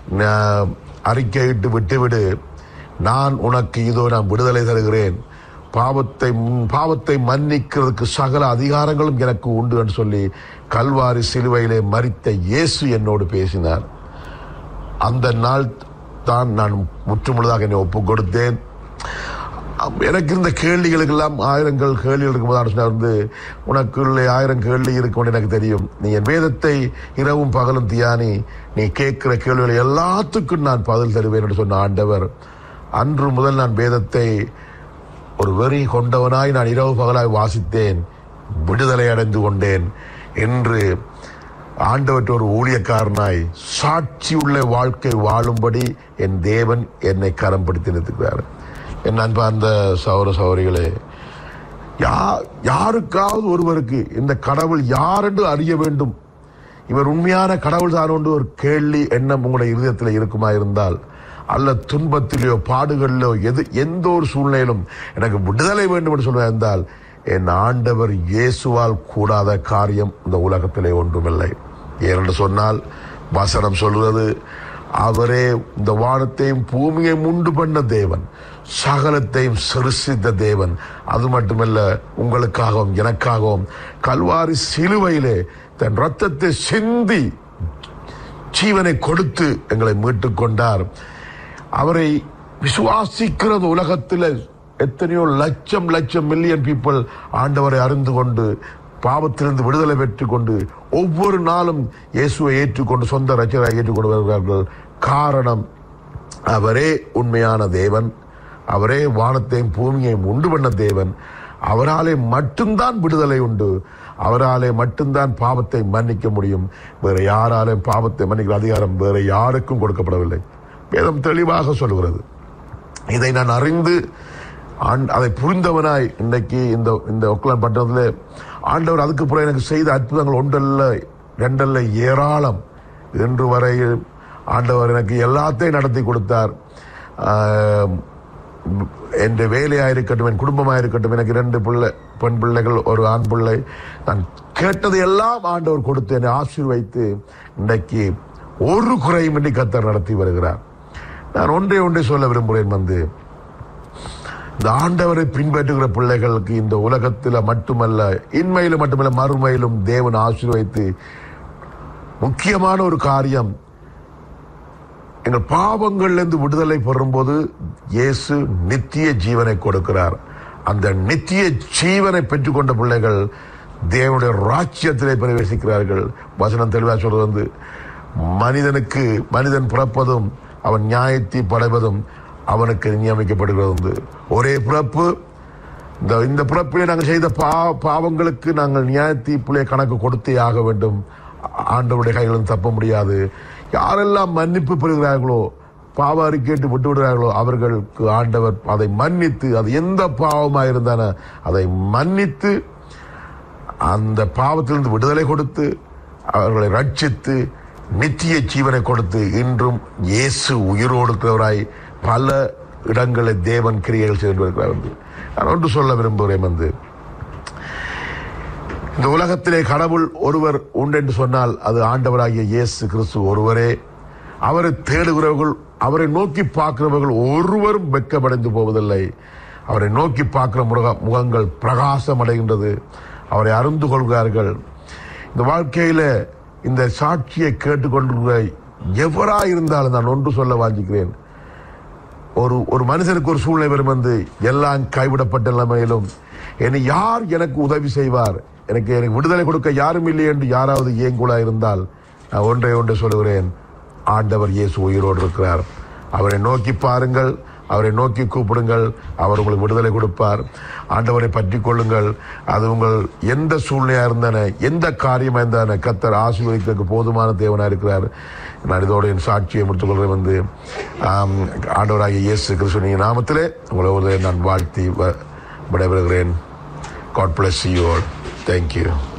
நான் அறிக்கையிட்டு விட்டுவிடு நான் உனக்கு இதோ நான் விடுதலை தருகிறேன் பாவத்தை பாவத்தை மன்னிக்கிறதுக்கு சகல அதிகாரங்களும் எனக்கு உண்டு என்று சொல்லி கல்வாரி சிலுவையிலே மரித்த இயேசு என்னோடு பேசினார் அந்த நாள் தான் நான் முற்றுமுழுதாக என்னை ஒப்புக் கொடுத்தேன் அம், எனக்கு இருந்த கேள்விகளுக்கெல்லாம் ஆயிரங்கள் கேள்விகள் இருக்கும்போது சொன்னார் வந்து உனக்குள்ளே ஆயிரம் கேள்வி இருக்கும் எனக்கு தெரியும் நீ என் வேதத்தை இரவும் பகலும் தியானி நீ கேட்கிற கேள்விகள் எல்லாத்துக்கும் நான் பதில் தருவேன் என்று சொன்ன ஆண்டவர் அன்று முதல் நான் வேதத்தை ஒரு வெறி கொண்டவனாய் நான் இரவு பகலாய் வாசித்தேன் விடுதலை அடைந்து கொண்டேன் என்று ஆண்டவற்ற ஒரு ஊழியக்காரனாய் சாட்சி உள்ள வாழ்க்கை வாழும்படி என் தேவன் என்னை கரம் பிடித்து நிறுத்துகிறார் என் அன்பார்ந்த சௌர சௌரிகளே யா யாருக்காவது ஒருவருக்கு இந்த கடவுள் யார் என்று அறிய வேண்டும் இவர் உண்மையான கடவுள் தான் என்று ஒரு கேள்வி எண்ணம் உங்களுடைய இருதயத்தில் இருக்குமா இருந்தால் அல்ல துன்பத்திலேயோ பாடுகளிலோ எது எந்த ஒரு சூழ்நிலையிலும் எனக்கு விடுதலை வேண்டும் என்று சொல்வதா இருந்தால் என் ஆண்டவர் இயேசுவால் கூடாத காரியம் இந்த உலகத்திலே ஒன்றுமில்லை ஏனென்று சொன்னால் வசனம் சொல்கிறது அவரே இந்த வானத்தையும் பூமியையும் உண்டு பண்ண தேவன் சகலத்தையும் சிருஷித்த தேவன் அது மட்டுமல்ல உங்களுக்காகவும் எனக்காகவும் கல்வாரி சிலுவையிலே தன் ரத்தத்தை சிந்தி ஜீவனை கொடுத்து எங்களை மீட்டுக் கொண்டார் அவரை விசுவாசிக்கிறது உலகத்தில் எத்தனையோ லட்சம் லட்சம் மில்லியன் பீப்புள் ஆண்டவரை அறிந்து கொண்டு பாவத்திலிருந்து விடுதலை பெற்றுக் கொண்டு ஒவ்வொரு நாளும் இயேசுவை ஏற்றுக்கொண்டு சொந்த ரச்சராக ஏற்றுக்கொண்டு வருகிறார்கள் காரணம் அவரே உண்மையான தேவன் அவரே வானத்தையும் பூமியையும் உண்டு பண்ண தேவன் அவராலே மட்டும்தான் விடுதலை உண்டு அவராலே மட்டும்தான் பாவத்தை மன்னிக்க முடியும் வேற யாராலும் பாவத்தை மன்னிக்கிற அதிகாரம் வேற யாருக்கும் கொடுக்கப்படவில்லை வேதம் தெளிவாக சொல்கிறது இதை நான் அறிந்து ஆண்- அதை புரிந்தவனாய் இன்னைக்கு இந்த இந்த ஒக்கலான் பட்டணத்தில் ஆண்டவர் அதுக்கு பிறகு எனக்கு செய்த அற்புதங்கள் ஒன்றல்ல ரெண்டல்ல ஏராளம் இன்று வரை ஆண்டவர் எனக்கு எல்லாத்தையும் நடத்தி கொடுத்தார் ஆஹ், என் வேலையாக இருக்கட்டும் என் குடும்பமாக இருக்கட்டும் எனக்கு இரண்டு பிள்ளை பெண் பிள்ளைகள் ஒரு ஆண் பிள்ளை நான் கேட்டது எல்லாம் ஆண்டவர் கொடுத்து என்னை ஆசீர்வைத்து இன்றைக்கு ஒரு குறையுமின்றி கத்தர் நடத்தி வருகிறார் நான் ஒன்றே ஒன்றே சொல்ல விரும்புகிறேன் வந்து இந்த ஆண்டவரை பின்பற்றுகிற பிள்ளைகளுக்கு இந்த உலகத்தில் மட்டுமல்ல இன்மையிலும் மட்டுமல்ல மறுமையிலும் தேவன் ஆசீர்வைத்து முக்கியமான ஒரு காரியம் எங்கள் பாவங்களிலிருந்து விடுதலை பெறும்போது இயேசு நித்திய ஜீவனை கொடுக்கிறார் அந்த நித்திய ஜீவனை பெற்றுக்கொண்ட பிள்ளைகள் தேவனுடைய ராஜ்யத்திலே பிரவேசிக்கிறார்கள் வசனம் தெளிவாக சொல்றது வந்து மனிதனுக்கு மனிதன் பிறப்பதும் அவன் நியாயத்தை படைவதும் அவனுக்கு நியமிக்கப்படுகிறது வந்து ஒரே பிறப்பு இந்த இந்த பிறப்பிலே நாங்கள் செய்த பா பாவங்களுக்கு நாங்கள் நியாய தீர்ப்பிலே கணக்கு கொடுத்தே ஆக வேண்டும் ஆ- ஆண்டவருடைய கையிலும் தப்ப முடியாது யாரெல்லாம் மன்னிப்பு பெறுகிறார்களோ பாவ அறிக்கையிட்டு விட்டு விடுகிறார்களோ அவர்களுக்கு ஆண்டவர் அதை மன்னித்து அது எந்த பாவமாக இருந்தான அதை மன்னித்து அந்த பாவத்திலிருந்து விடுதலை கொடுத்து அவர்களை ரட்சித்து நித்திய ஜீவனை கொடுத்து இன்றும் இயேசு உயிரோடு இருக்கிறவராய் பல இடங்களில் தேவன் கிரியைகள் செய்து வருகிறார் என்று நான் ஒன்று சொல்ல விரும்புகிறேன் வந்து இந்த உலகத்திலே கடவுள் ஒருவர் உண்டு என்று சொன்னால் அது ஆண்டவராகிய இயேசு கிறிஸ்து ஒருவரே அவரை தேடுகிறவர்கள் அவரை நோக்கி பார்க்கிறவர்கள் ஒருவரும் வெட்கமடைந்து போவதில்லை அவரை நோக்கி பார்க்கிற முக முகங்கள் பிரகாசம் அடைகின்றது அவரை அறிந்து கொள்கிறார்கள் இந்த வாழ்க்கையில இந்த சாட்சியை கேட்டுக்கொண்டிருக்கிற எவரா இருந்தாலும் நான் ஒன்று சொல்ல வாஞ்சிக்கிறேன் ஒரு ஒரு மனுஷனுக்கு ஒரு சூழ்நிலை வரும் வந்து எல்லாம் கைவிடப்பட்ட நிலைமையிலும் என்னை யார் எனக்கு உதவி செய்வார் எனக்கு எனக்கு விடுதலை கொடுக்க யாரும் இல்லை என்று யாராவது ஏங்குலா இருந்தால் நான் ஒன்றை ஒன்றை சொல்லுகிறேன் ஆண்டவர் இயேசு உயிரோடு இருக்கிறார் அவரை நோக்கி பாருங்கள் அவரை நோக்கி கூப்பிடுங்கள் அவர் உங்களுக்கு விடுதலை கொடுப்பார் ஆண்டவரை பற்றி கொள்ளுங்கள் அது உங்கள் எந்த சூழ்நிலையா இருந்தான எந்த காரியமா இருந்தான கத்தர் ஆசீர்வதிக்கிறதுக்கு போதுமான தேவனா இருக்கிறார் நான் இதோட என் சாட்சியை முடித்துக்கொள்கிறேன் வந்து ஆம், ஆண்டவராகிய இயேசு கிறிஸ்துவின் நாமத்திலே உங்களை ஒரு நான் வாழ்த்தி வ- விடைபெறுகிறேன் God bless you all thank you